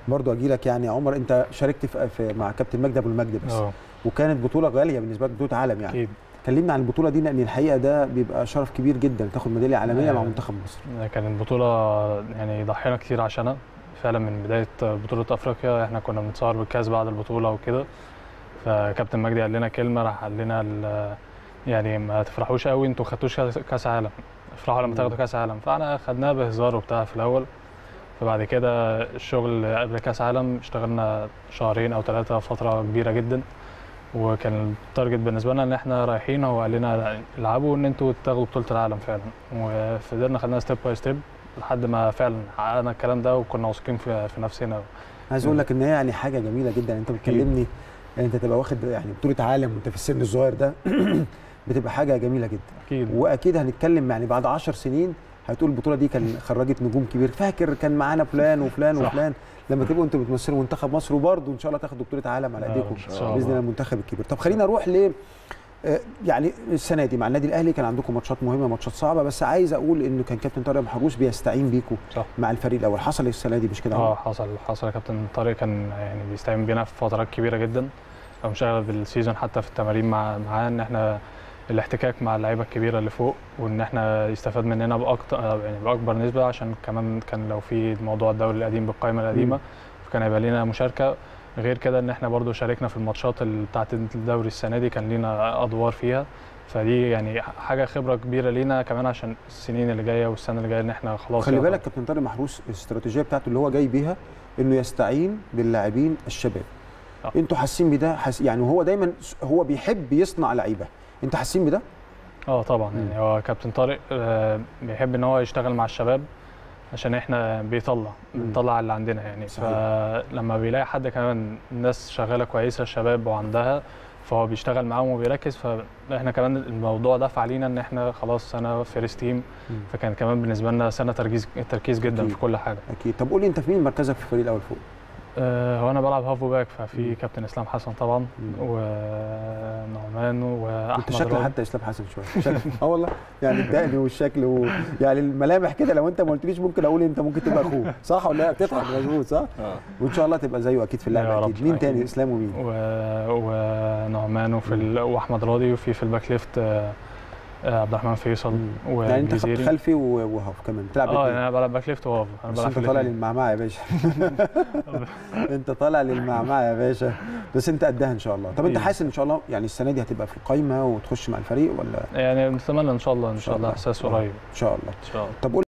برضو اجي لك يعني يا عمر انت شاركت في, في مع كابتن مجدي ابو المجد بس اه وكانت بطوله غاليه بالنسبه لك بطوله عالم يعني اكيد كلمنا عن البطوله دي لان الحقيقه ده بيبقى شرف كبير جدا تاخد ميداليه عالميه مع آه. منتخب مصر كانت بطولة يعني ضحينا كتير عشانها فعلا من بداية بطولة أفريقيا احنا كنا بنتصور بالكاس بعد البطولة وكده فكابتن مجدي قال لنا كلمة راح قال لنا ال- يعني ما تفرحوش قوي انتوا خدتوش كاس- كاس عالم افرحوا لما مم. تاخدوا كاس عالم فاحنا خدناها بهزار وبتاع في الأول فبعد كده الشغل قبل كاس عالم اشتغلنا شهرين أو ثلاثة فترة كبيرة جدا وكان التارجت بالنسبة لنا إن احنا رايحين هو قال لنا العبوا إن انتوا تاخدوا بطولة العالم فعلا وفضلنا خدناها ستيب باي ستيب لحد ما فعلا حققنا الكلام ده وكنا واثقين في, في نفسنا عايز اقول لك ان هي يعني حاجه جميله جدا انت بتكلمني ان انت تبقى واخد يعني بطوله عالم وانت في السن الصغير ده بتبقى حاجه جميله جدا اكيد واكيد هنتكلم يعني بعد 10 سنين هتقول البطوله دي كان خرجت نجوم كبير فاكر كان معانا فلان وفلان صح. وفلان لما تبقوا انتوا بتمثلوا منتخب مصر وبرضه ان شاء الله تاخدوا بطوله عالم على آه، ايديكم إن شاء الله. باذن الله المنتخب الكبير طب خلينا نروح ل آه، يعني السنه دي مع النادي الاهلي كان عندكم ماتشات مهمه ماتشات صعبه بس عايز اقول انه كان كابتن طارق محروس بيستعين بيكم صح مع الفريق الاول حصل إيه السنه دي مش كده اه حصل حصل يا كابتن طارق كان يعني بيستعين بينا في فترات كبيره جدا او مشغل بالسيزون حتى في التمارين مع معاه ان احنا الاحتكاك مع اللعيبه الكبيره اللي فوق وان احنا يستفاد مننا باكتر يعني باكبر نسبه عشان كمان كان لو في موضوع الدوري القديم بالقائمه القديمه فكان هيبقى لينا مشاركه غير كده ان احنا برضو شاركنا في الماتشات اللي بتاعت الدوري السنه دي كان لينا ادوار فيها فدي يعني حاجه خبره كبيره لينا كمان عشان السنين اللي جايه والسنه اللي جايه ان احنا خلاص خلي يعتبر- بالك كابتن طارق محروس الاستراتيجيه بتاعته اللي هو جاي بيها انه يستعين باللاعبين الشباب آه. انتوا حاسين بده حس... يعني هو دايما هو بيحب يصنع لعيبه انتوا حاسين بده اه طبعا مم. يعني هو كابتن طارق آه، بيحب ان هو يشتغل مع الشباب عشان احنا بيطلع مم. بنطلع اللي عندنا يعني صحيح. فلما بيلاقي حد كمان الناس شغاله كويسه الشباب وعندها فهو بيشتغل معاهم وبيركز فاحنا كمان الموضوع دفع علينا ان احنا خلاص سنه فيرست تيم مم. فكان كمان بالنسبه لنا سنه تركيز تركيز جدا أكيد. في كل حاجه اكيد طب قول لي انت في مين مركزك في الفريق الاول فوق آه، هو انا بلعب هافو باك مم. ففي كابتن اسلام حسن طبعا مم. ونعمان انت واحمد شكلك راضي. حتى اسلام حسن شويه شكل اه والله يعني الدقن والشكل و... يعني الملامح كده لو انت ما قلتليش ممكن اقول انت ممكن تبقى اخوه صح ولا لا بتضحك مظبوط صح اه وان شاء الله تبقى زيه اكيد في يا اللعبه رب، اكيد مين تاني أكيد. اسلام ومين و... ونعمان وفي ال... واحمد راضي وفي في الباك ليفت آه، آه، عبد الرحمن فيصل مم. يعني انت خط والجزيري خلفي و- وهاف كمان بتلعب اه باتنين. يعني انا بلعب باك ليفت وهاف انا بس بلعب انت في طالع الاتنين. للمعمعة يا باشا انت طالع للمعمعة يا باشا بس انت قدها ان شاء الله طب انت أكيد. حاسس ان شاء الله يعني السنه دي هتبقى في القايمه وتخش مع الفريق ولا يعني نتمنى ان شاء الله ان شاء شاء الله الله. احساس آه. قريب ان شاء الله ان شاء الله طب قول